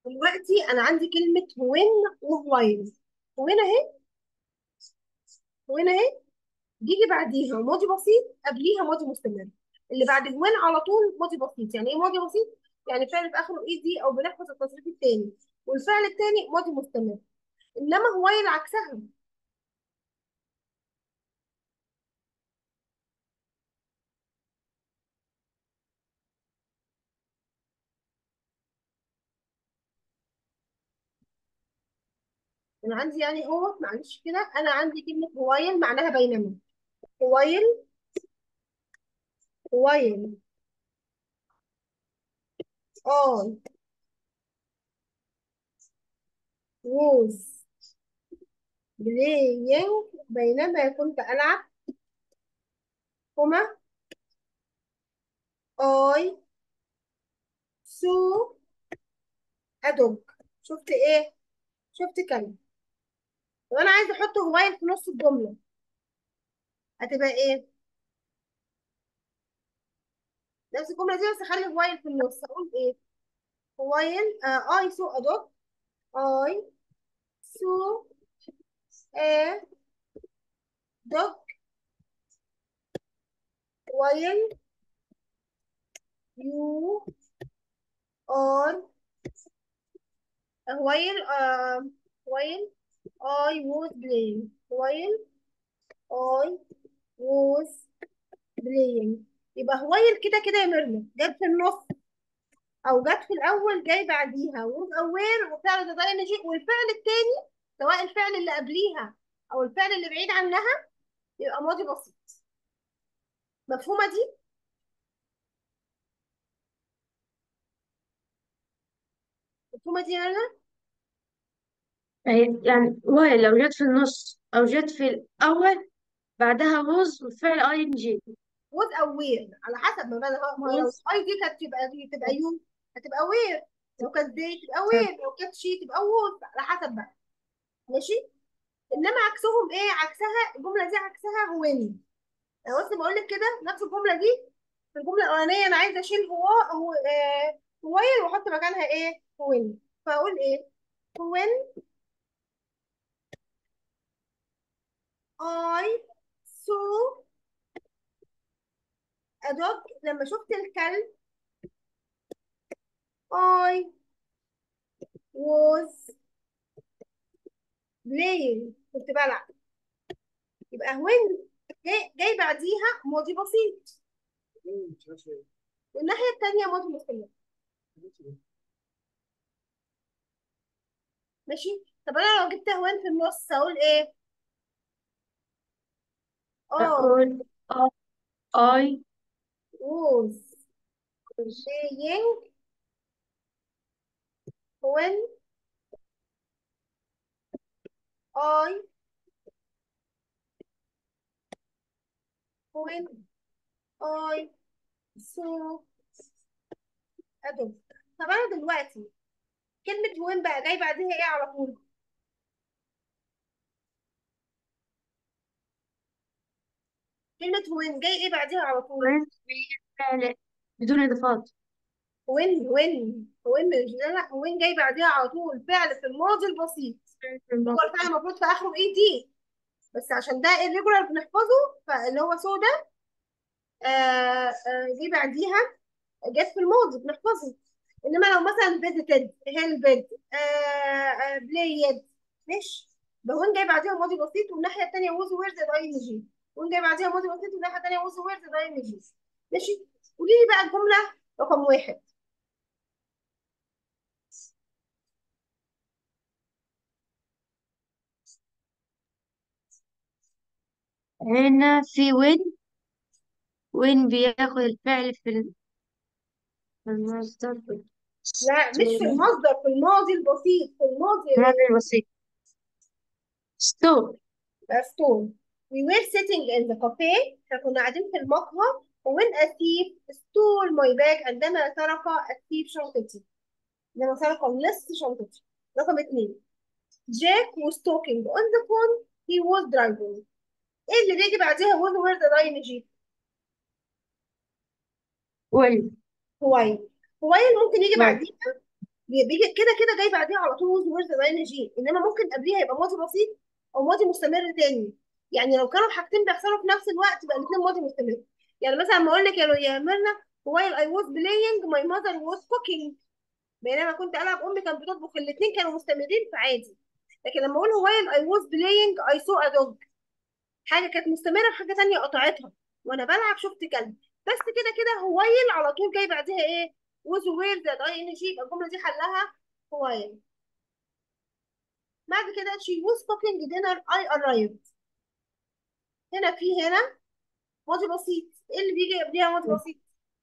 دلوقتي انا عندي كلمه وين ووايل وين اهي وين اهي بيجي بعديها ماضي بسيط قبليها ماضي مستمر اللي بعد وين على طول ماضي بسيط يعني ايه ماضي بسيط يعني فعل في اخره اي دي او بنحفظ التصريف الثاني والفعل الثاني ماضي مستمر انما هوايل عكسها انا عندي يعني هو معلش كده انا عندي كلمه هوايل معناها بينما هوايل هوايل اه was playing بينما كنت ألعب هما I saw a dog شفت ايه؟ شفت كلب طب انا عايزه احط هوايل في نص الجمله هتبقى ايه؟ نفس الجمله دي بس اخلي هوايل في النص هقول ايه؟ هوايل uh, I saw a dog I saw a dog while you are while uh, while I was playing while I was playing يبقى هوايل كده كده يا ميرنا جت في النص او جت في الاول جاي بعديها was aware وفعل ده ضايل شيء والفعل التاني سواء الفعل اللي قبليها او الفعل اللي بعيد عنها يبقى ماضي بسيط مفهومه دي مفهومه دي يا ميرنا أي- يعني واي لو جت في النص أو جت في الأول بعدها وز وفعل اي ان جي was aware على حسب ما بقى ما لو وز اي دي كانت تبقى دي تبقى يو هتبقى aware لو كانت دي تبقى aware لو كانت شي تبقى was على حسب بقى ماشي انما عكسهم ايه عكسها الجمله دي عكسها when لو بس بقول لك كده نفس الجمله دي في الجمله الاولانيه انا عايزه اشيل هو هو آه هويل واحط مكانها ايه when فاقول ايه when I saw a dog لما شفت الكلب I was playing كنت بلعب يبقى when جاي, جاي بعديها ماضي بسيط والناحية التانية ماضي مستمر ماشي طب انا لو جبت when في النص اقول ايه اه أقول اي was playing when I when I saw a dog طب انا دلوقتي كلمة when بقى جاي بعدها ايه على طول كلمة when جاي ايه بعدها على طول وين فعل بدون إضافات when when when مش لا لا when جاي بعدها على طول فعل في الماضي البسيط هو الفعل المفروض في اخره اي دي بس عشان ده irregular بنحفظه فاللي هو سو ده آه آه جه بعديها جت في الماضي بنحفظه انما لو مثلا visited helped آه آه played ماشي ده وين جاي بعديها ماضي بسيط والناحيه الثانيه was where the ing وين جاي بعديها ماضي بسيط والناحيه الثانيه was where the ing ماشي قولي لي بقى الجمله رقم واحد هنا في وين وين بياخد الفعل في ال- في المصدر لا مش في المصدر في الماضي البسيط في الماضي الماضي البسيط ستور ستون we were sitting in the cafe احنا كنا قاعدين في المقهى when a thief stole my bag عندما سرق الثيف شنطتي عندما سرق اللص شنطتي رقم اثنين Jack was talking on the phone he was driving ايه اللي بيجي بعديها was where the line جي وين هوايل هوايل ممكن يجي وين بعديها بيجي كده كده جاي بعديها على طول ووز ويرز اي جي انما ممكن قبليها يبقى ماضي بسيط او ماضي مستمر تاني يعني لو كانوا الحاجتين بيحصلوا في نفس الوقت يبقى الاثنين ماضي مستمر يعني مثلا ما اقول لك يا يا ميرنا while I was playing my mother was cooking بينما كنت العب امي كانت بتطبخ الاثنين كانوا مستمرين فعادي لكن لما اقول while I was playing I saw a dog حاجه كانت مستمره في حاجه تانية قطعتها وانا بلعب شفت كلب بس كده كده هوايل على طول جاي بعدها ايه was where that I ان جي يبقى الجمله دي حلها هوايل بعد كده she was cooking dinner I arrived هنا في هنا ماضي بسيط ايه اللي بيجي قبلها ماضي بسيط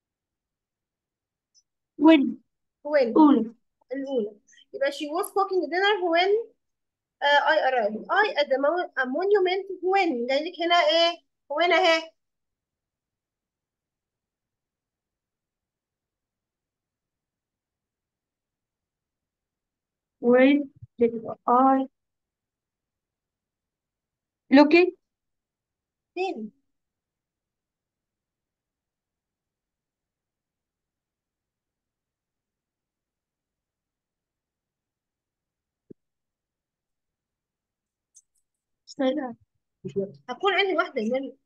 when when أولى الأولى يبقى she was cooking dinner when uh, I arrived I at the mo- a monument when جاي لك هنا ايه when اهي when did I looking فين استنى هتكون عندي واحدة يا مريم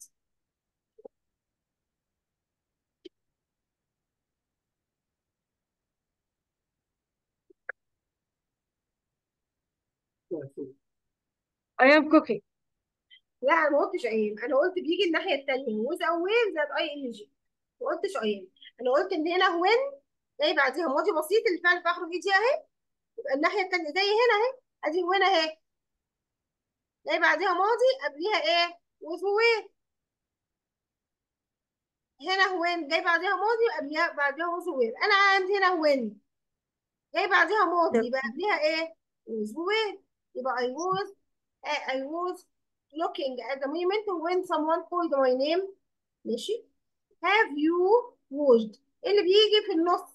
I am cooking لا انا ما قلتش ايام انا قلت بيجي الناحيه الثانيه وذ او وين زائد اي ان جي ما قلتش ايام انا قلت ان هنا وين جاي بعديها ماضي بسيط الفعل في اخره ايدي اهي يبقى الناحيه الثانيه زي هنا اهي ادي وين اهي جاي بعديها ماضي قبليها ايه وذ وين هنا وين جاي بعديها ماضي وقبليها بعديها وذ وين انا عندي هنا وين جاي بعديها ماضي يبقى قبليها ايه وذ وين يبقى I was I was looking at the monument when someone called my name ماشي have you watched إيه اللي بيجي في النص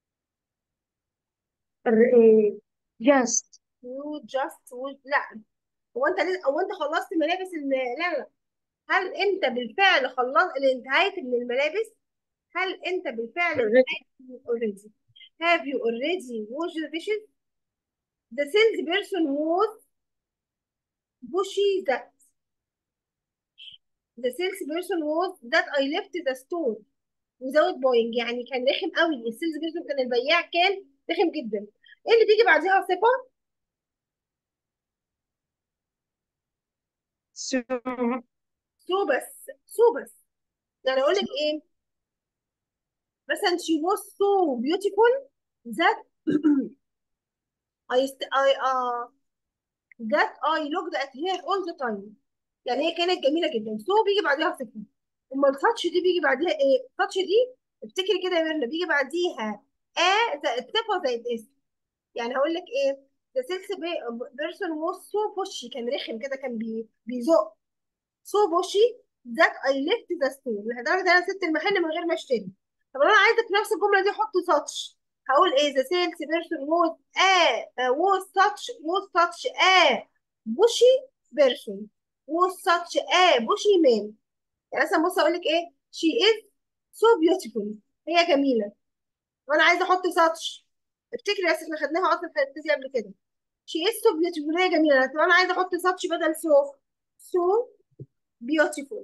ر- إيه، just you just watched لا هو انت ليه هو انت خلصت ملابس ال... لا لا هل انت بالفعل خلصت انتهيت من الملابس هل انت بالفعل already انتهيت already have you already washed the dishes the salesperson was pushy that the salesperson was that I left the store without buying يعني كان رخم قوي السيلز بيرسون كان البياع كان رخم جدا ايه اللي بيجي بعديها صفة so سو بس سو بس يعني اقول لك ايه مثلا she was so beautiful that I st I uh that I looked at her all the time يعني هي كانت جميلة جدا سو بيجي بعديها صفة اما التاتش دي بيجي بعديها ايه التاتش دي افتكري كده يا ميرنا بيجي بعديها ا زائد صفة زائد اسم يعني هقول لك ايه the sales person was so pushy كان رخم كده كان بي بيزق so pushy that I left the store لدرجة ان انا سبت المحل من غير ما اشتري طب انا عايزه في نفس الجملة دي احط تاتش هقول ايه the sales person was a was such was such a pushy person was such a pushy man يعني مثلا بص اقول لك ايه she is so beautiful هي جميلة وانا عايزه احط such افتكري بس احنا خدناها اصلا في الفيزياء قبل كده she is so beautiful هي جميلة طب انا عايزه احط such بدل so so beautiful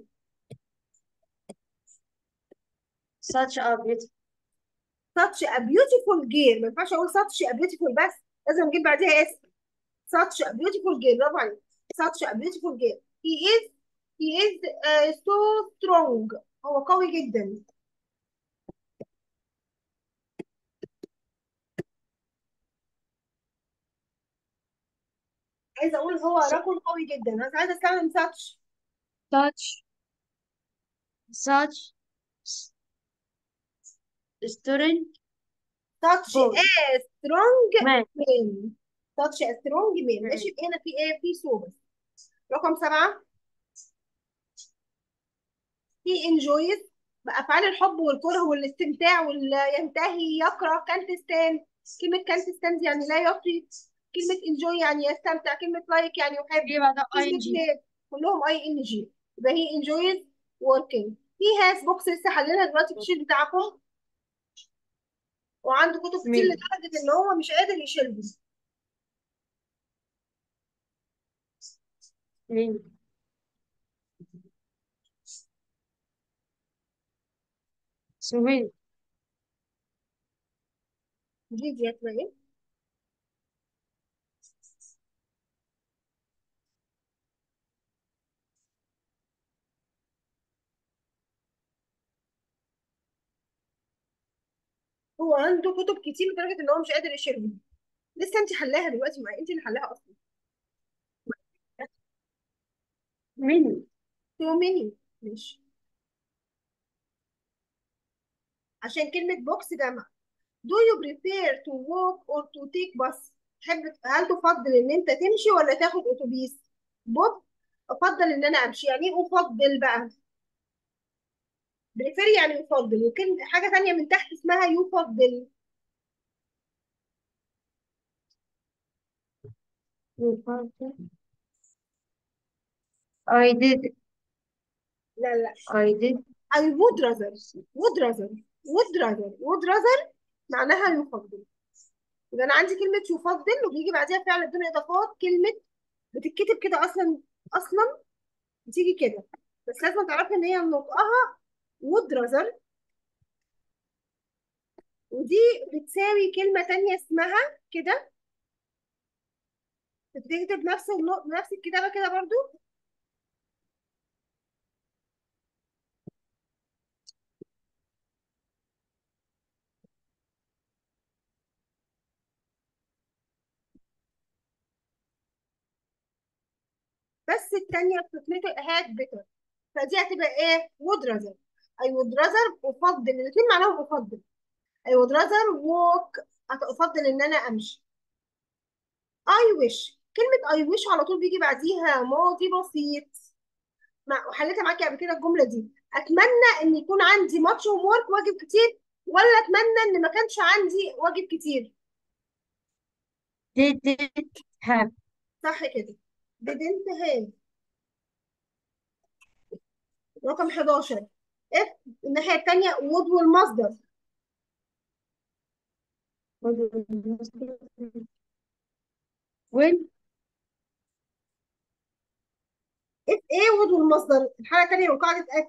such a beautiful such a beautiful girl ما ينفعش اقول such a beautiful بس لازم اجيب بعديها اسم such a beautiful girl برافو عليك such a beautiful girl he is he is uh, so strong هو قوي جدا عايزه اقول هو su- رجل قوي جدا بس عايزه استخدم such such such s- student such boy a strong man man such a strong man مم. ماشي هنا في ايه في so بس رقم سبعة he enjoys بأفعال الحب والكره والاستمتاع والينتهي يكره كانت stand كلمة كانت stand يعني لا يطيق كلمة enjoy يعني يستمتع كلمة like يعني يحب في بعدها كلمة ing live كلهم اي ان جي يبقى he enjoys working he has books لسه حللها دلوقتي في الشيت بتاعكم وعنده كتب كتير مين لدرجة ان هو مش قادر يشيلهم مين اسمه مين دي دي هتلاقي هو عنده كتب كتير لدرجة ان هو مش قادر يشيلهم لسه انت حلاها دلوقتي ما انت اللي حلاها اصلا مين تو ميني ماشي عشان كلمة بوكس جمع do you prefer to walk or to take bus تحب هل تفضل ان انت تمشي ولا تاخد اتوبيس بوب افضل ان انا امشي يعني ايه افضل بقى بريفير يعني يفضل وكلمة حاجة تانية من تحت اسمها يفضل I did لا لا I did I would rather would rather would rather would rather معناها يفضل يبقى انا عندي كلمة يفضل وبيجي بعديها فعل بدون اضافات كلمة بتتكتب كده اصلا اصلا بتيجي كده بس لازم تعرفي ان هي نطقها would rather ودي بتساوي كلمة تانية اسمها كده بتكتب نفس النق... نفس الكتابة كده برضو بس التانية بتتنطق هات بيتر فدي هتبقى ايه would rather I would rather افضل الاتنين معناهم افضل I would rather walk افضل ان انا امشي I wish كلمة I wish على طول بيجي بعديها ماضي بسيط مع وحليتها معاكي قبل كده الجملة دي اتمنى ان يكون عندي ماتش هوم وورك واجب كتير ولا اتمنى ان ما كانش عندي واجب كتير didn't have صح كده didn't have رقم 11 اف الناحية التانية would والمصدر when اف ايه would والمصدر الحالة التانية من قاعدة اف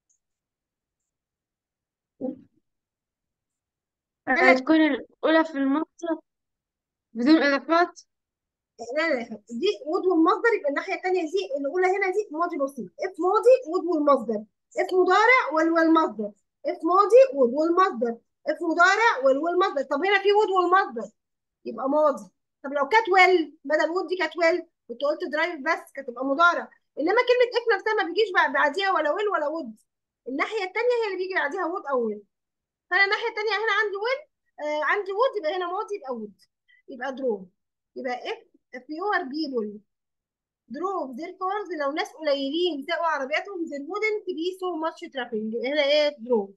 هتكون الأولى في المصدر بدون إضافات لا لا لا دي would والمصدر يبقى الناحية التانية دي الأولى هنا دي ماضي بسيط اف ماضي would والمصدر اف مضارع وال والمصدر اف ماضي would والمصدر اف مضارع وال والمصدر طب هنا في would والمصدر يبقى ماضي طب لو كانت ويل بدل would دي كانت ويل كنت قلت درايف بس كانت تبقى مضارع انما كلمة اف نفسها ما بيجيش بعد- بعديها ولا ويل ولا would الناحية التانية هي اللي بيجي بعديها would أو will فأنا الناحية التانية هنا عندي will آه عندي would يبقى هنا ماضي يبقى would يبقى drove يبقى if if your people drove their cars لو ناس قليلين ساقوا عربياتهم there wouldn't be so much traffic يبقى هنا ايه drove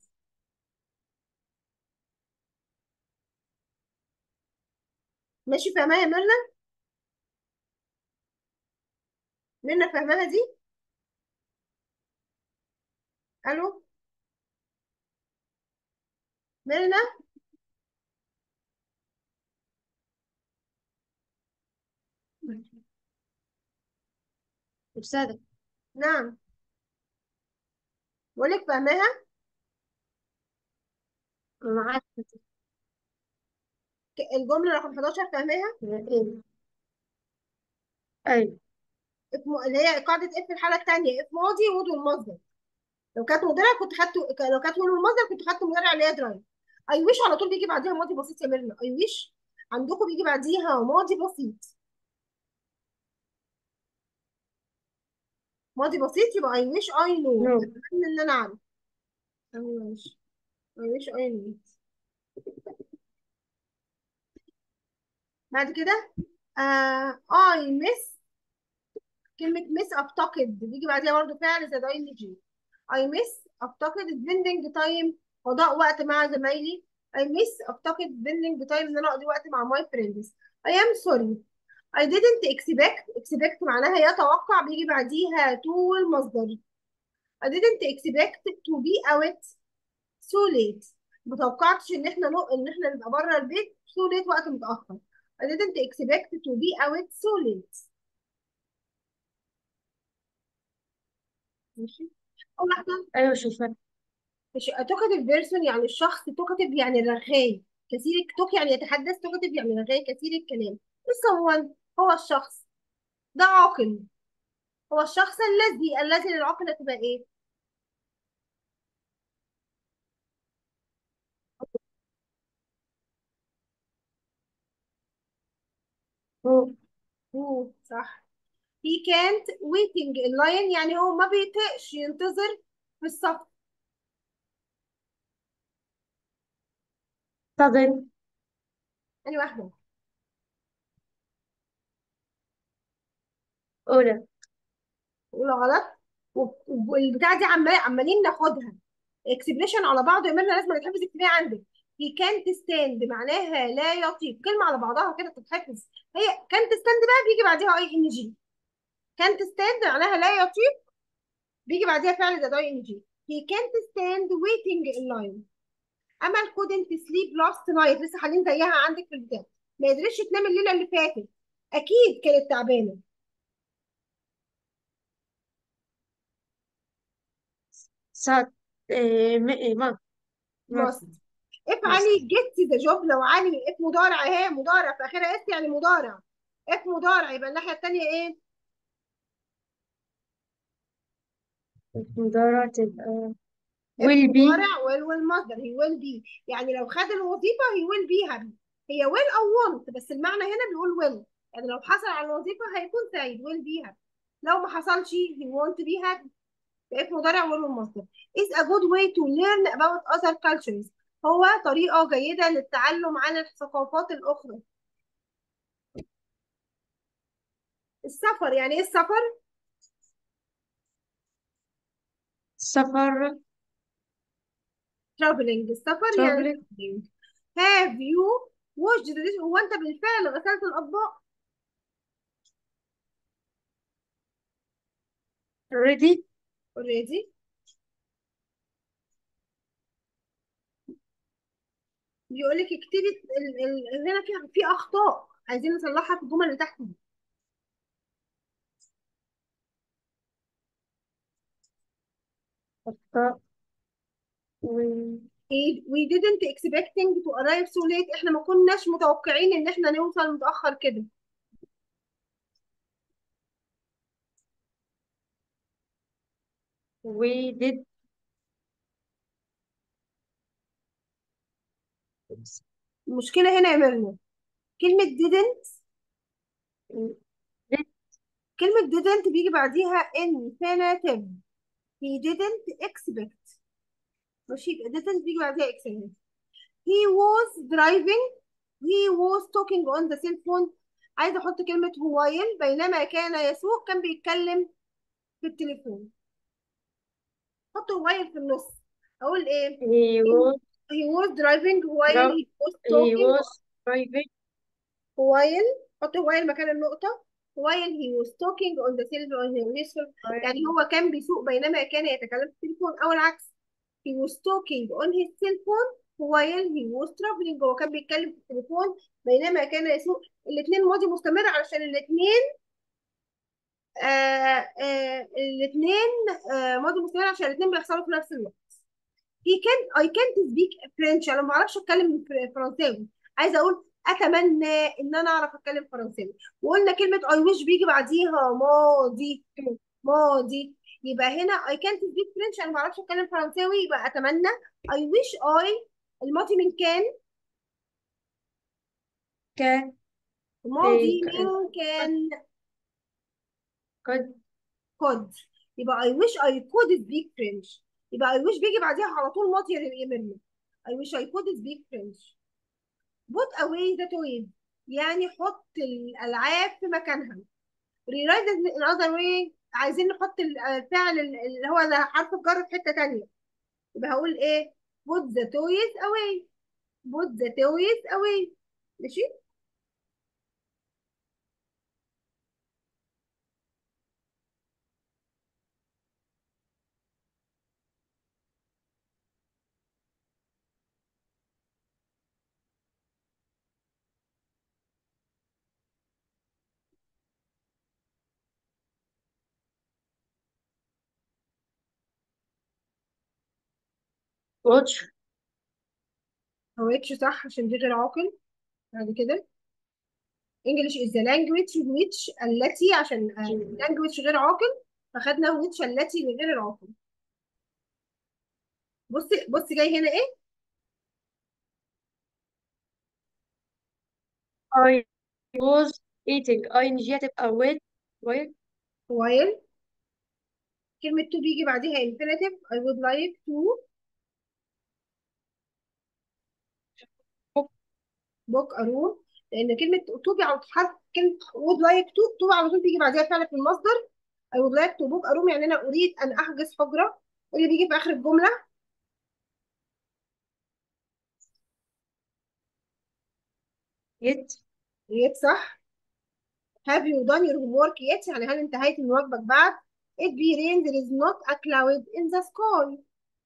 ماشي فاهماها يا ميرنا ميرنا فاهماها دي الو ميرنا أستاذة نعم بقول لك فاهماها معاك ك- الجملة رقم 11 فاهماها أيوة if م- اللي هي قاعدة اف الحالة التانية اف ماضي would والمصدر لو كانت مضارع كنت خدت لو كانت would والمصدر كنت خدت مضارع اللي هي درايف اي ويش على طول بيجي بعديها ماضي بسيط يا ميرنا اي ويش عندكم بيجي بعديها ماضي بسيط ماضي بسيط يبقى اي ويش اي نو نو اتمنى ان انا اعرف اي ويش اي ويش اي نو بعد كده اي مس كلمة مس افتقد بيجي بعديها برضه فعل زي اي ان جي اي مس افتقد spending تايم قضاء وقت مع زمايلي I miss افتقد spending تايم ان انا اقضي وقت مع my friends I am sorry I didn't expect expect معناها يتوقع بيجي بعديها to المصدر I didn't expect to be out so late متوقعتش ان احنا نق... ان احنا نبقى بره البيت so late وقت متأخر I didn't expect to be out so late ماشي أول واحدة أيوة شوفها ماشي talkative person يعني الشخص talkative يعني رغاي كثير توك يعني يتحدث talkative يعني رغاي كثير الكلام someone هو الشخص ده عاقل هو الشخص الذي الذي للعاقل تبقى ايه هو هو صح he can't waiting in line يعني هو ما بيطيقش ينتظر في الصف صدم يعني واحدة أولى ولا غلط وب- والبتاع دي عمال عمالين ناخدها اكسبريشن على بعض يعملنا لازم نتحفظ اجتماعي عندك هي كانت ستاند معناها لا يطيق كلمة على بعضها كده تتحفظ هي كانت ستاند بقى بيجي بعديها اي ان جي كانت ستاند معناها لا يطيق بيجي بعديها فعل زائد اي ان جي he can't stand waiting in line امل couldn't sleep last night لسه حالين زيها عندك في البتاع ما قدرتش تنام الليله اللي فاتت اكيد كانت تعبانه سات إيه م- إيه ما ما must if مست علي get the job لو علي if مضارع اهي مضارع في اخرها اس يعني مضارع if مضارع يبقى الناحيه التانيه ايه مضارع تبقى if will be مضارع will والمصدر he will be يعني لو خد الوظيفه he will be happy هي will او want بس المعنى هنا بيقول will يعني لو حصل على الوظيفه هيكون سعيد will be happy لو ما حصلش he won't be happy بقيت مضارع will والمصدر is a good way to learn about other cultures هو طريقة جيدة للتعلم عن الثقافات الأخرى السفر يعني إيه السفر؟ سفر traveling السفر يعني traveling traveling have you washed the dish هو أنت بالفعل غسلت الأطباق؟ already already بيقول لك اكتبي ال- ال- هنا في في أخطاء عايزين نصلحها في الجمل اللي تحت دي أخطاء و إيه، we didn't expecting to arrive so late احنا ما كناش متوقعين ان احنا نوصل متأخر كده we did المشكلة هنا يا ميرنا كلمة didn't did كلمة didn't بيجي بعديها infinitive he didn't expect ماشي يبقى didn't بيجي بعديها expect he was driving he was talking on the cell phone عايزة احط كلمة while بينما كان يسوق كان بيتكلم في التليفون حط while في النص اقول ايه he was he was driving while dri- he was he talking was driving while حط while مكان النقطة while he was talking on the cell phone on his phone يعني while هو كان بيسوق بينما كان يتكلم في التليفون أو العكس he was talking on his cell phone while he was traveling هو كان بيتكلم في التليفون بينما كان يسوق الاثنين ماضي مستمر علشان الاثنين آه آه الاثنين آه ماضي مستمر عشان الاثنين بيحصلوا في نفس الوقت he can I can't speak French انا ما بعرفش اتكلم فر- فرنساوي عايزه اقول اتمنى ان انا اعرف اتكلم فرنساوي وقلنا كلمه I wish بيجي بعديها ماضي ماضي يبقى هنا I can't speak French انا ما بعرفش اتكلم فرنساوي يبقى اتمنى I wish I الماضي من كان كان الماضي إيه من كان قد could يبقى I wish I could speak French يبقى I wish بيجي بعديها على طول ماضي يا مرمي I wish I could speak French put away the toys يعني حط الألعاب في مكانها rewrite it in other way عايزين نحط ال- الفعل ال- اللي هو ده حرف الجر في حتة تانية يبقى هقول ايه put the toys away put the toys away ماشي watch which صح عشان دي غير عاقل بعد كده English is the language which التي عشان آه، language غير عاقل فخدنا which التي لغير العاقل بصي بصي جاي هنا ايه I was eating ing هتبقى when when while كلمة to بيجي بعديها infinitive I would like to book a room لأن كلمة to على حرف كلمة would like to to على طول بيجي بعديها فعل في المصدر I would like to book a room يعني أنا أريد أن أحجز حجرة اللي بيجي في آخر الجملة yet yet صح have you done your homework yet يعني هل انتهيت من واجبك بعد it be rain there is not a cloud in the sky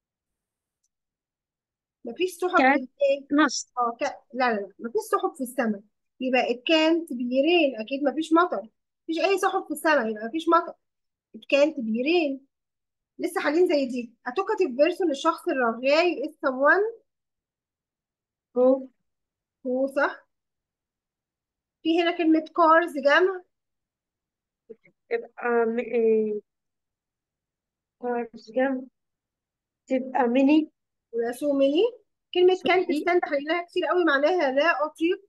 مفيش سحب في can الايه must اه ك... لا لا لا مفيش سحب في السماء يبقى it can't be rain اكيد مفيش مطر مفيش اي سحب في السماء يبقى مفيش مطر it can't be rain لسه حالين زي دي a talkative person الشخص الرغاي is someone who هو صح في هنا كلمة cars جمع تبقى م- إيه cars جنب تبقى mini ولا so many كلمة can't في stand خليناها كتير قوي معناها لا أطيق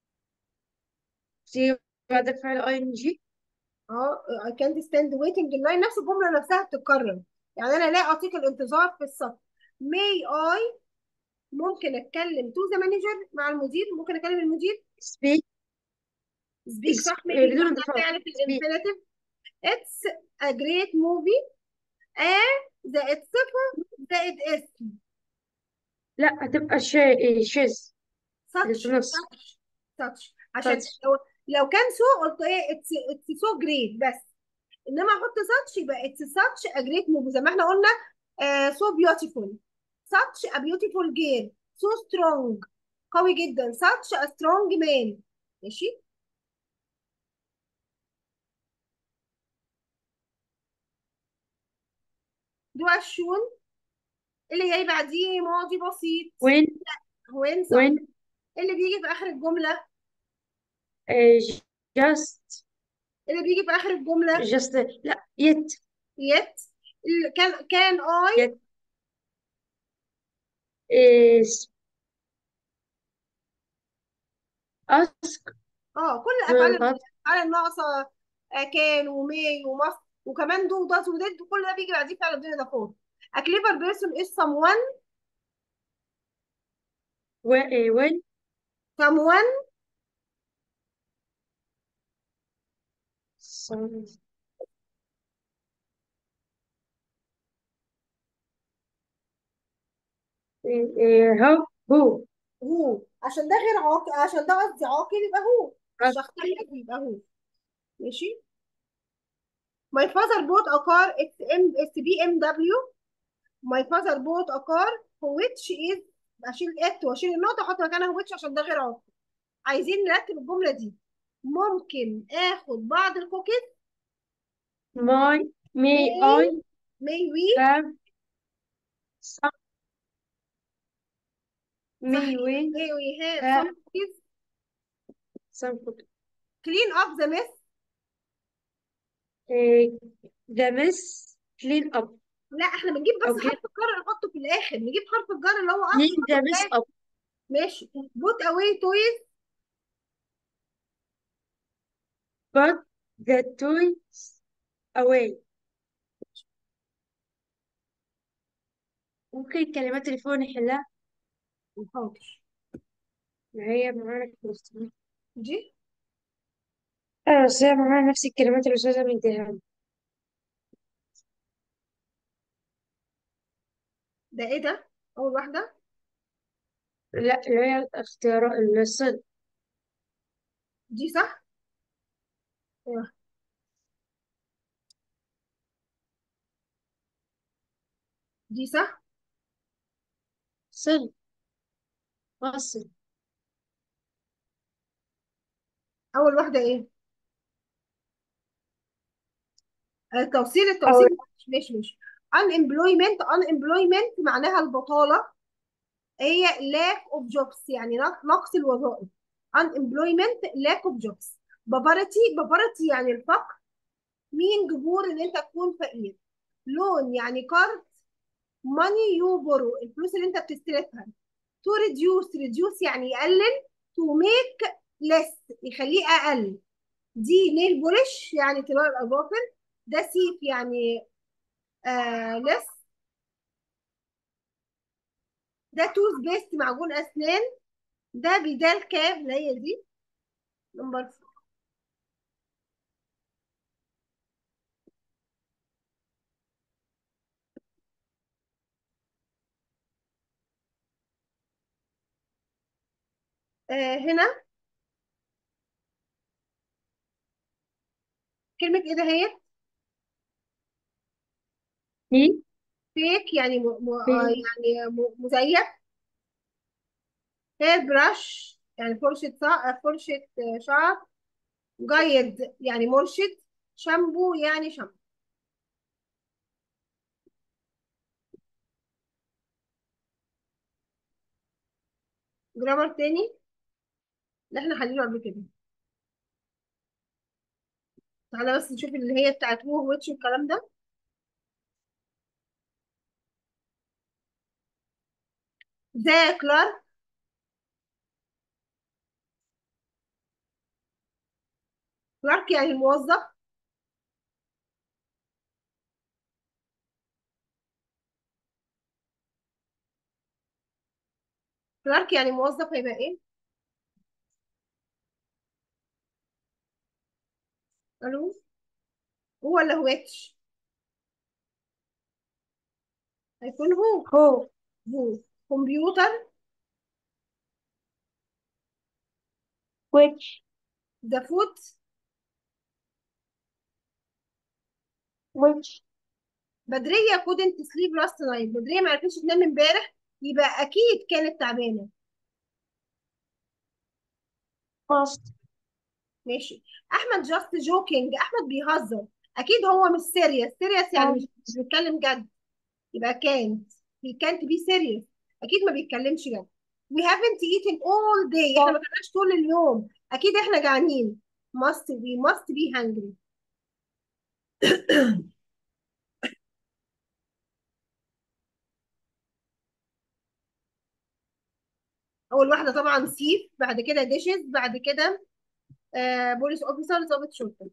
في بعد الفعل ing اه I can't stand waiting in line نفس الجملة نفسها بتتكرر يعني أنا لا أطيق الانتظار في الصف may I ممكن أتكلم to the manager مع المدير ممكن أكلم المدير speak speak is صح إيه making بدون بعدها انتفاض فعل في speak الانفينيتيف it's a great movie a زائد صفة زائد اسم لا هتبقى شيء إيه شيز اللي such في النص such such عشان touch لو لو كان سو قلت ايه it's it's so great بس انما احط such يبقى it's such a great movie زي ما احنا قلنا آه so beautiful such a beautiful girl so strong قوي جدا such a strong man ماشي دو الشون اللي جاي بعديه ماضي بسيط when وين صح when اللي بيجي في اخر الجملة إيه just اللي بيجي في اخر الجملة just لا yet yet اللي كان كان I yet is ask اه كل الافعال not الافعال الناقصة آه، كان ومي ومصر وكمان دو ودات وديد كل ده بيجي بعديه فعل الدنيا ده فوق A clever person is someone when إيه when someone some إيه إيه how who هو عشان ده غير عاقل عشان ده قصدي عاقل يبقى هو ask الشخص الذي يبقى هو ماشي My father bought a car it's M it's BMW My father bought a car which is اشيل it واشيل النقطة واحط مكانها which عشان ده غير عاقل عايزين نرتب الجملة دي ممكن اخد بعض الكوكيز my may may I may we have some صح may we may we have have some cookies some food clean up the mess إيه the mess clean up لا احنا بنجيب أو بس clean حرف الجر نحطه في الاخر نجيب حرف الجر اللي هو اصلا clean the نحطه في mess الاخر up ماشي put away toys put the toys away ممكن الكلمات اللي فوق نحلها حاضر ما هي معانا في المستوى دي اه بس هي معانا نفس الكلمات اللي الأستاذة مديها لنا. ده ايه ده اول واحده لا اللي هي الاختيارات الصد دي صح آه. دي صح صد فصل اول واحده ايه التوصيل أو التوصيل مش مش مش unemployment unemployment معناها البطاله هي lack of jobs يعني نق- نقص الوظائف unemployment lack of jobs poverty poverty يعني الفقر مين جبور ان انت تكون فقير لون يعني قرض money you borrow الفلوس اللي انت بتستلفها to reduce reduce يعني يقلل to make less يخليه اقل دي نيل بولش يعني طلاء الاظافر ده سيف يعني آه less ده توز بيست معجون اسنان ده بدال كاف اللي هي دي نمبر آه هنا كلمة ايه ده هي في فيك يعني م... م... آه في يعني م... مزيف هير براش يعني فرشة صا... فرشة آه، شعر جايد يعني مرشد شامبو يعني شامبو جرامر تاني اللي احنا حلينه قبل كده تعالى بس نشوف اللي هي بتاعت هو ويتش والكلام ده ذا كلارك كلارك يعني الموظف كلارك يعني موظف هيبقى ايه الو هو ولا هويتش هيكون هو هو هو كمبيوتر which ذا فود which بدرية couldn't sleep last night بدرية ما عرفتش تنام امبارح يبقى اكيد كانت تعبانة must ماشي احمد جاست جوكينج احمد بيهزر اكيد هو مش سيريس سيريس يعني مش have مش بيتكلم جد يبقى كانت he can't be serious اكيد ما بيتكلمش جد we haven't eaten all day احنا ما have كناش طول اليوم اكيد احنا جعانين must we must be hungry اول واحده طبعا سيف بعد كده ديشز بعد كده آه بوليس اوفيسر ضابط شرطه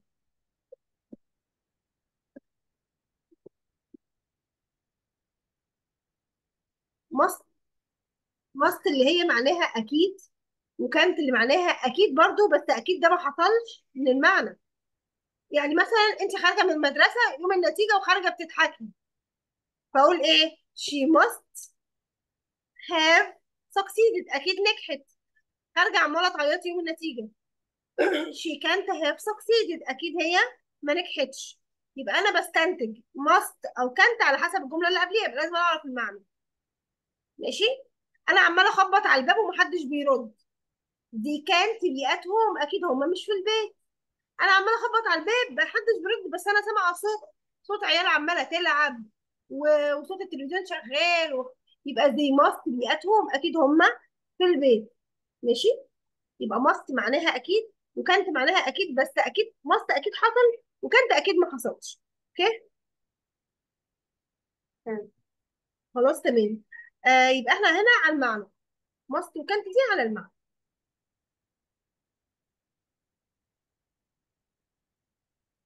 must must اللي هي معناها اكيد وكانت اللي معناها اكيد برضو بس اكيد ده ما حصلش من المعنى يعني مثلا انت خارجه من المدرسه يوم النتيجه وخارجه بتضحكي فاقول ايه she must have succeeded اكيد نجحت خارجه عماله تعيطي يوم النتيجه she can't have succeeded اكيد هي ما نجحتش يبقى انا بستنتج must او كانت على حسب الجمله اللي قبليها يبقى لازم اعرف المعنى ماشي انا عماله اخبط على الباب ومحدش بيرد دي كانت بيئتهم اكيد هم مش في البيت انا عماله اخبط على الباب محدش بيرد بس انا سامعه صوت صوت عيال عماله تلعب و- وصوت التلفزيون شغال و... يبقى زي ماست بيئتهم اكيد هم في البيت ماشي يبقى ماست معناها اكيد وكانت معناها اكيد بس اكيد ماست اكيد حصل وكانت اكيد ما حصلش اوكي تمام. خلاص تمام آه يبقى احنا هنا على المعنى ماست وكانت دي على المعنى